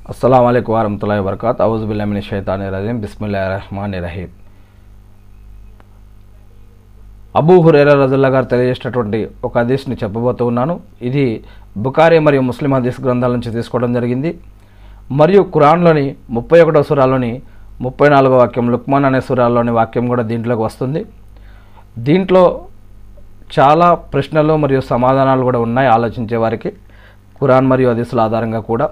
అస్సలం అయికు వరహతుల్లా వరకాత్ అవుజుబుల్లామిని షైతాని రజీం బిస్మిల్లా రహమాన్ రహీం అబూ హురేరా రజుల్లా గారు తెలియజేసినటువంటి ఒక హదీస్ని చెప్పబోతూ ఉన్నాను ఇది బుకారి మరియు ముస్లిం హదీస్ గ్రంథాల నుంచి తీసుకోవడం జరిగింది మరియు ఖురాన్లోని ముప్పై ఒకటో సురాలోని ముప్పై నాలుగో వాక్యం లుక్మాన్ అనే సురాల్లోని వాక్యం కూడా దీంట్లోకి వస్తుంది దీంట్లో చాలా ప్రశ్నలు మరియు సమాధానాలు కూడా ఉన్నాయి ఆలోచించే వారికి ఖురాన్ మరియు హదీసుల ఆధారంగా కూడా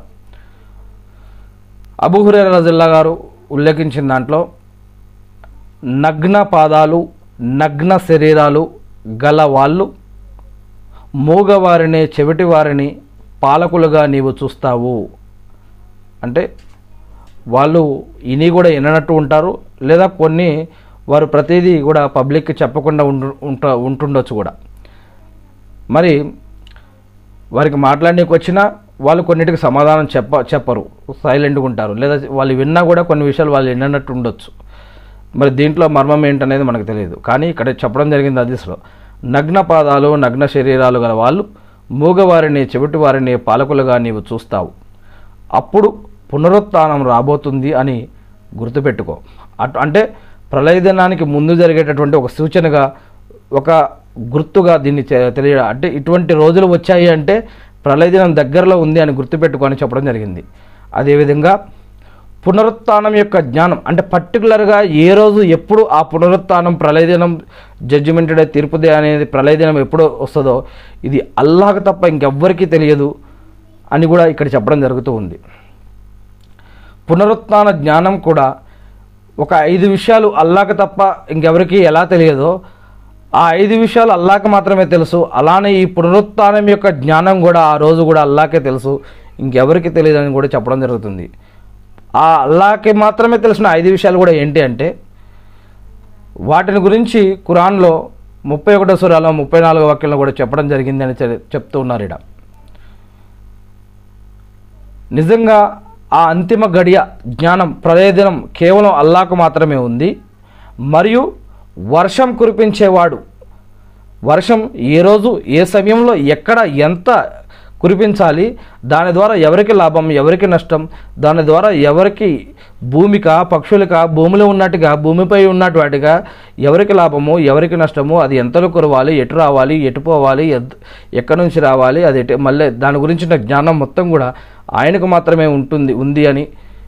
అబూ హురేరా రజుల్లా గారు ఉల్లేఖించిన దాంట్లో నగ్న పాదాలు నగ్న శరీరాలు గల వాళ్ళు మూగవారిని చెవిటివారిని పాలకులుగా నీవు చూస్తావు అంటే వాళ్ళు ఇని కూడా విననట్టు ఉంటారు లేదా కొన్ని వారు ప్రతిదీ కూడా పబ్లిక్కి చెప్పకుండా ఉండు ఉంట ఉంటుండొచ్చు కూడా మరి వారికి మాట్లాడడానికి వచ్చినా వాళ్ళు కొన్నిటికి సమాధానం చెప్ప చెప్పరు సైలెంట్గా ఉంటారు లేదా వాళ్ళు విన్నా కూడా కొన్ని విషయాలు వాళ్ళు విన్నట్టు ఉండొచ్చు మరి దీంట్లో మర్మం ఏంటనేది మనకు తెలియదు కానీ ఇక్కడ చెప్పడం జరిగింది హదీస్లో నగ్న పాదాలు నగ్న శరీరాలు గల వాళ్ళు మూగవారిని చెవిటి వారిని పాలకులుగా నీవు చూస్తావు అప్పుడు పునరుత్థానం రాబోతుంది అని గుర్తుపెట్టుకో అటు అంటే ప్రళయ దినానికి ముందు జరిగేటటువంటి ఒక సూచనగా ఒక గుర్తుగా దీన్ని తె- తెలియ అంటే ఇటువంటి రోజులు వచ్చాయి అంటే ప్రళయ దినం దగ్గరలో ఉంది అని గుర్తుపెట్టుకొని చెప్పడం జరిగింది అదేవిధంగా పునరుత్థానం యొక్క జ్ఞానం అంటే పర్టికులర్గా ఏ రోజు ఎప్పుడు ఆ పునరుత్థానం ప్రళయ దినం జడ్జిమెంట్ డే తీర్పు డే అనేది ప్రళయ దినం ఎప్పుడు వస్తుందో ఇది అల్లాహకు తప్ప ఇంకెవ్వరికీ తెలియదు అని కూడా ఇక్కడ చెప్పడం జరుగుతూ ఉంది పునరుత్థాన జ్ఞానం కూడా ఒక ఐదు విషయాలు అల్లాహకు తప్ప ఇంకెవరికి ఎలా తెలియదో ఆ ఐదు విషయాలు అల్లాహకు మాత్రమే తెలుసు అలానే ఈ పునరుత్థానం యొక్క జ్ఞానం కూడా ఆ రోజు కూడా అల్లాహకే తెలుసు ఇంకెవరికి తెలియదని కూడా చెప్పడం జరుగుతుంది ఆ అల్లాహకి మాత్రమే తెలిసిన ఐదు విషయాలు కూడా ఏంటి అంటే వాటిని గురించి ఖురాన్లో ముప్పై ఒకటో సురాలో ముప్పై నాలుగో వాక్యంలో కూడా చెప్పడం జరిగింది అని చె- చెప్తూ ఉన్నారు ఇక్కడ నిజంగా ఆ అంతిమ గడియ జ్ఞానం ప్రయోజనం కేవలం అల్లాకు మాత్రమే ఉంది మరియు వర్షం కురిపించేవాడు వర్షం ఏ రోజు ఏ సమయంలో ఎక్కడ ఎంత కురిపించాలి దాని ద్వారా ఎవరికి లాభం ఎవరికి నష్టం దాని ద్వారా ఎవరికి భూమిక పక్షులక భూమిలో ఉన్నట్టుగా భూమిపై ఉన్నట్టు వాటిగా ఎవరికి లాభము ఎవరికి నష్టము అది ఎంతలో కురవాలి ఎటు రావాలి ఎటు పోవాలి ఎద్- ఎక్కడి నుంచి రావాలి అది ఎటు మళ్ళీ దాని గురించిన జ్ఞానం మొత్తం కూడా ఆయనకు మాత్రమే ఉంటుంది ఉంది అని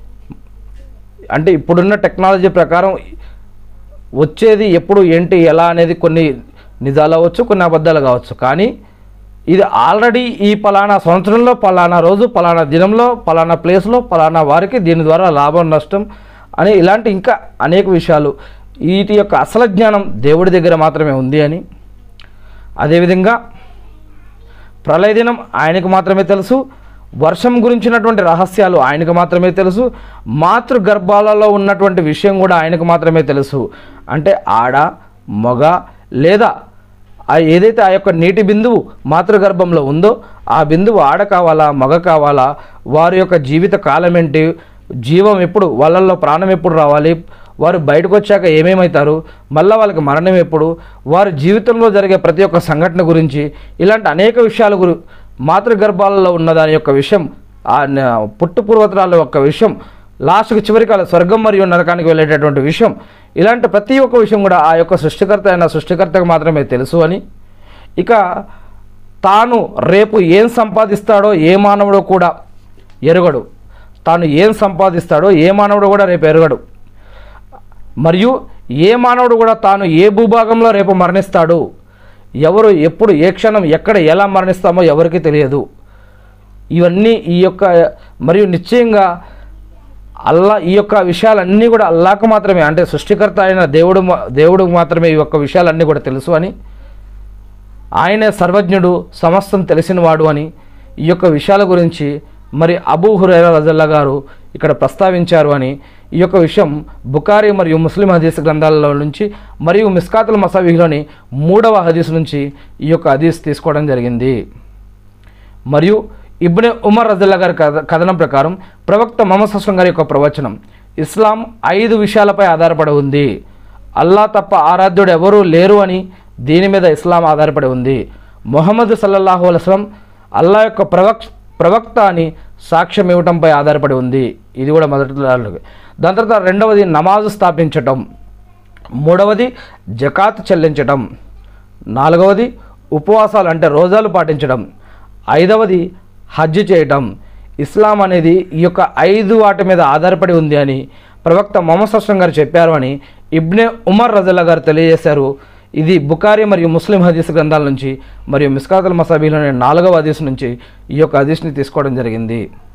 అంటే ఇప్పుడున్న టెక్నాలజీ ప్రకారం వచ్చేది ఎప్పుడు ఏంటి ఎలా అనేది కొన్ని నిజాలు అవ్వచ్చు కొన్ని అబద్ధాలు కావచ్చు కానీ ఇది ఆల్రెడీ ఈ పలానా సంవత్సరంలో పలానా రోజు పలానా దినంలో పలానా ప్లేస్లో పలానా వారికి దీని ద్వారా లాభం నష్టం అని ఇలాంటి ఇంకా అనేక విషయాలు వీటి యొక్క అసలు జ్ఞానం దేవుడి దగ్గర మాత్రమే ఉంది అని అదేవిధంగా ప్రళయ దినం ఆయనకు మాత్రమే తెలుసు వర్షం గురించినటువంటి రహస్యాలు ఆయనకు మాత్రమే తెలుసు మాతృ గర్భాలలో ఉన్నటువంటి విషయం కూడా ఆయనకు మాత్రమే తెలుసు అంటే ఆడ మగ లేదా ఆ ఏదైతే ఆ యొక్క నీటి బిందువు మాతృగర్భంలో ఉందో ఆ బిందువు ఆడ కావాలా మగ కావాలా వారి యొక్క జీవిత కాలం ఏంటి జీవం ఎప్పుడు వాళ్ళల్లో ప్రాణం ఎప్పుడు రావాలి వారు బయటకు వచ్చాక ఏమేమవుతారు మళ్ళీ వాళ్ళకి మరణం ఎప్పుడు వారి జీవితంలో జరిగే ప్రతి ఒక్క సంఘటన గురించి ఇలాంటి అనేక విషయాల గురి మాతృగర్భాలలో ఉన్న దాని యొక్క విషయం ఆ న- పుట్టు పూర్వతరాల యొక్క విషయం లాస్ట్కి చివరికి వాళ్ళ స్వర్గం మరియు నరకానికి వెళ్ళేటటువంటి విషయం ఇలాంటి ప్రతి ఒక్క విషయం కూడా ఆ యొక్క సృష్టికర్త అయిన సృష్టికర్తకు మాత్రమే తెలుసు అని ఇక తాను రేపు ఏం సంపాదిస్తాడో ఏ మానవుడు కూడా ఎరుగడు తాను ఏం సంపాదిస్తాడో ఏ మానవుడు కూడా రేపు ఎరగడు మరియు ఏ మానవుడు కూడా తాను ఏ భూభాగంలో రేపు మరణిస్తాడు ఎవరు ఎప్పుడు ఏ క్షణం ఎక్కడ ఎలా మరణిస్తామో ఎవరికీ తెలియదు ఇవన్నీ ఈ యొక్క మరియు నిశ్చయంగా అల్లా ఈ యొక్క విషయాలన్నీ కూడా అల్లాకు మాత్రమే అంటే సృష్టికర్త అయిన దేవుడు మా- దేవుడికి మాత్రమే ఈ యొక్క విషయాలన్నీ కూడా తెలుసు అని ఆయనే సర్వజ్ఞుడు సమస్తం తెలిసినవాడు అని ఈ యొక్క విషయాల గురించి మరి అబూ హురైరా రజల్లా గారు ఇక్కడ ప్రస్తావించారు అని ఈ యొక్క విషయం బుకారి మరియు ముస్లిం హదీస్ గ్రంథాలలో నుంచి మరియు మిస్కాతుల్ మసావిలోని మూడవ హదీస్ నుంచి ఈ యొక్క హదీస్ తీసుకోవడం జరిగింది మరియు ఇబ్నె ఉమర్ రజల్లా గారి కథ కథనం ప్రకారం ప్రవక్త మొహమ్మద్ సస్లం గారి యొక్క ప్రవచనం ఇస్లాం ఐదు విషయాలపై ఆధారపడి ఉంది అల్లా తప్ప ఆరాధ్యుడు ఎవరూ లేరు అని దీని మీద ఇస్లాం ఆధారపడి ఉంది మొహమ్మద్ సల్లల్లాహు అలస్లం అల్లా యొక్క ప్రవక్ ప్రవక్త అని సాక్ష్యం ఇవ్వటంపై ఆధారపడి ఉంది ఇది కూడా మొదటి దాని తర్వాత రెండవది నమాజు స్థాపించటం మూడవది జకాత్ చెల్లించటం నాలుగవది ఉపవాసాలు అంటే రోజాలు పాటించడం ఐదవది హజ్ చేయటం ఇస్లాం అనేది ఈ యొక్క ఐదు వాటి మీద ఆధారపడి ఉంది అని ప్రవక్త మొహమ్మద్ సస్లం గారు చెప్పారు అని ఇబ్నే ఉమర్ రజల్లా గారు తెలియజేశారు ఇది బుకారి మరియు ముస్లిం హదీస్ గ్రంథాల నుంచి మరియు మిస్కాతుల్ మసాబీలోని నాలుగవ హదీస్ నుంచి ఈ యొక్క హదీస్ని తీసుకోవడం జరిగింది